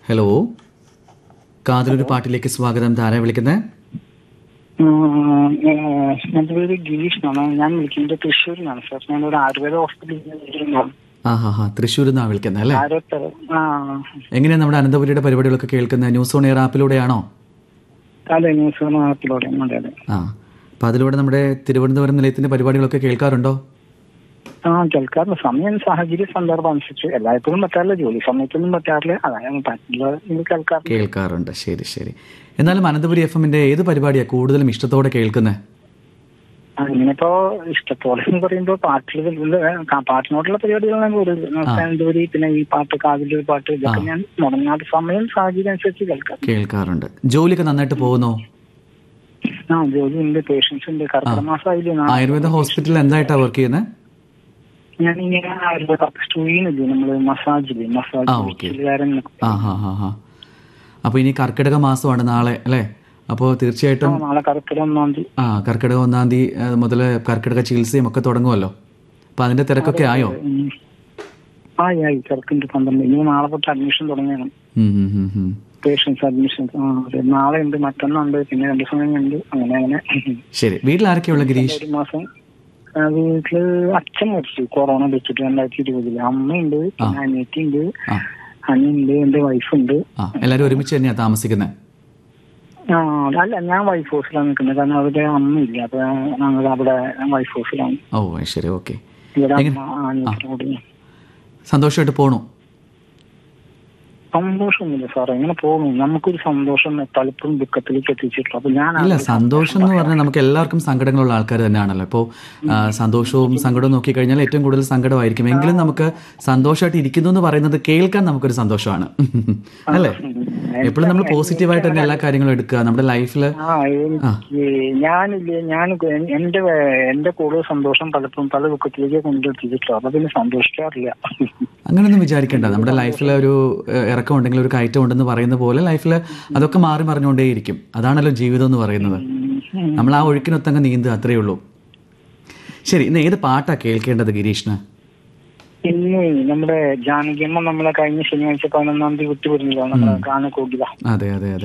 Hello കാതിലൊരു പാട്ടിലേക്ക് സ്വാഗതം താര വിളിക്കുന്നത് എന്റെ പേര് ഗിരീഷ് എന്നാണ് ഞാൻ വിളിക്കുന്നത് തൃശ്ശൂരിൽ നിന്നാണ് സാർ ഞാനൊരു ആയുർവേദ ഹോസ്പിറ്റലിൽ ആ ഹാ ഹാ തൃശ്ശൂരിൽ നിന്നാണ് വിളിക്കുന്നത് അല്ലേ ആരോഗ്യ ആ എങ്ങനെയാണ് നമ്മുടെ അനന്തപുരിയുടെ പരിപാടികളൊക്കെ കേൾക്കുന്നത് ന്യൂസ് ഓൺ എയർ ആപ്പിലൂടെയാണോ അതെ ന്യൂസ് നാട്ടിലൂടെ അതെ അതെ ആ അപ്പം അതിലൂടെ നമ്മുടെ തിരുവനന്തപുരം നിലയത്തിന്റെ പരിപാടികളൊക്കെ കേൾക്കാറുണ്ടോ ആ കേൾക്കാറുണ്ട് സമയം സാഹചര്യ സന്ദർഭം അനുസരിച്ച് എല്ലായ്പ്പോഴും പറ്റാറില്ല ജോലി സമയത്തൊന്നും പറ്റാറില്ല അതാണ് പറ്റില്ല ഇത് കേൾക്കാറില്ല കേൾക്കാറുണ്ട് ശരി ശരി എന്നാലും അനന്തപുരി എഫ് എമ്മിന്റെ ഏത് പരിപാടിയാണ് കൂടുതലും ഇഷ്ടത്തോടെ കേൾക്കുന്നത് അങ്ങനെയിപ്പോ ഇഷ്ടത്തോടെ എന്ന് പറയുമ്പോ പാട്ടിൽ പാട്ടിനോടുള്ള പരിപാടികളാണ് കൂടുതൽ അനന്തപുരി പിന്നെ ഈ പാട്ട് കാവിലൊരു പാട്ട് ഇതൊക്കെ ഞാൻ മുടങ്ങാതെ സമയം സാഹചര്യം അനുസരിച്ച് കേൾക്കാം കേൾക്കാറുണ്ട് ജോലിയൊക്കെ നന്നായിട്ട് പോകുന്നോ ആ ജോലി ഉണ്ട് പേഷ്യൻസ് ഉണ്ട് കർക്കിടക മാസമായില്ലേ നാ- ആയുർവേദ ഹോസ്പിറ്റലിൽ എന്തായിട്ടാണ് വർക്ക് ചെയ്യുന്നത് ഞാൻ ഇങ്ങനെ ആയുർവേദ സ്റ്റുയിനില്ലേ നമ്മള് മസാജില്ലേ മസാജ് ആ, ഓക്കേ. വീട്ടുകാരൻ ആ ഹാ ഹാ ഹാ അപ്പോൾ ഇനി കർക്കിടക മാസമാണ് നാളെ അല്ലേ അപ്പോൾ തീർച്ചയായിട്ടും നാളെ കർക്കിടക ഒന്നാം തീയതി ആ കർക്കിടക ഒന്നാം തീയതി മുതൽ കർക്കിടക ചികിത്സയും ഒക്കെ തുടങ്ങുമല്ലോ അപ്പോൾ അതിന്റെ തിരക്കൊക്കെ ആയോ ഉം. ആയി ആയി കറക്റ്റ് പന്ത്രണ്ട് ഇനി നാളെ തൊട്ട് അഡ്മിഷൻ തുടങ്ങിയാണ് ഉം, ഉം, ഉം, ഉം. പേഷ്യൻസ് അഡ്മിഷൻ ആ അതെ നാളെ ഉണ്ട് മറ്റന്നുണ്ട് പിന്നെ രണ്ടു സമയം ഉണ്ട് അങ്ങനെ അങ്ങനെ ശരി വീട്ടിൽ ആരൊക്കെയുള്ള ഗിരീഷ് ഒരു മാസം ആ, വീട്ടില് അച്ഛൻ മരിച്ചു കൊറോണ വെച്ചിട്ട് രണ്ടായിരത്തി ഇരുപതില് അമ്മയുണ്ട് പിന്നെ അനിയത്തി ഉണ്ട് ആ അനിയുണ്ട് എന്റെ വൈഫുണ്ട് ആ എല്ലാവരും ഒരുമിച്ച് തന്നെയാണ് താമസിക്കുന്നത് ആ അല്ല ഞാൻ വൈഫ് ഹൗസിലാണ് നിൽക്കുന്നത് കാരണം അവിടെ അമ്മയില്ല അപ്പൊ ഞങ്ങൾ അവിടെ വൈഫ് ഹൗസിലാണ് ഓ ശരി ഓക്കെ ഇവിടെ അമ്മ അനിയത്തിനോട് സന്തോഷമായിട്ട് പോണു സന്തോഷമൊന്നുമില്ല സാറേ എങ്ങനെ പോകുന്നു നമുക്കൊരു സന്തോഷം പലപ്പോഴും ദുഃഖത്തിലേക്ക് എത്തിച്ചിട്ടുള്ളൂ അപ്പൊ ഞാൻ ഇല്ല സന്തോഷം എന്ന് പറഞ്ഞാൽ നമുക്ക് എല്ലാവർക്കും സങ്കടങ്ങളുള്ള ആൾക്കാർ തന്നെയാണല്ലോ ഇപ്പോൾ സന്തോഷവും സങ്കടവും നോക്കിക്കഴിഞ്ഞാൽ ഏറ്റവും കൂടുതൽ സങ്കടമായിരിക്കും എങ്കിലും നമുക്ക് സന്തോഷമായിട്ട് ഇരിക്കുന്നു എന്ന് പറയുന്നത് കേൾക്കാൻ നമുക്കൊരു സന്തോഷമാണ് അല്ലേ എപ്പോഴും നമ്മൾ പോസിറ്റീവായിട്ട് തന്നെ എല്ലാ കാര്യങ്ങളും എടുക്കുക നമ്മുടെ ലൈഫിൽ ആ എനിക്ക് ഞാനില്ലേ ഞാൻ എന്റെ എന്റെ കൂടുതൽ സന്തോഷം പലപ്പോഴും പല ദുഃഖത്തിലേക്ക് കൊണ്ടെത്തിച്ചിട്ടുള്ളൂ അപ്പൊ പിന്നെ സന്തോഷിക്കാറില്ല അങ്ങനെയൊന്നും വിചാരിക്കേണ്ട നമ്മുടെ ലൈഫിൽ ഒരു ഏഹ്, ഇറക്കം ഉണ്ടെങ്കിൽ ഒരു കയറ്റം ഉണ്ടെന്ന് പറയുന്ന പോലെ ലൈഫിൽ അതൊക്കെ മാറി മറിഞ്ഞുകൊണ്ടേയിരിക്കും അതാണല്ലോ ജീവിതം എന്ന് പറയുന്നത് നമ്മൾ ആ ഒഴുക്കിനൊത്തങ്ങ് നീന്തുക അത്രയേ ഉള്ളൂ ശരി ഇന്ന് ഏത് പാട്ടാ കേൾക്കേണ്ടത് ഗിരീഷിന് ഇന്ന് നമ്മുടെ ജാനകിയമ്മ നമ്മളെ കഴിഞ്ഞ ശനിയാഴ്ച പതിനൊന്നാം തീയതി വിട്ടുപിരിഞ്ഞില്ല നമ്മുടെ ഗാനക്കൂടിയ അതെ അതെ അതെ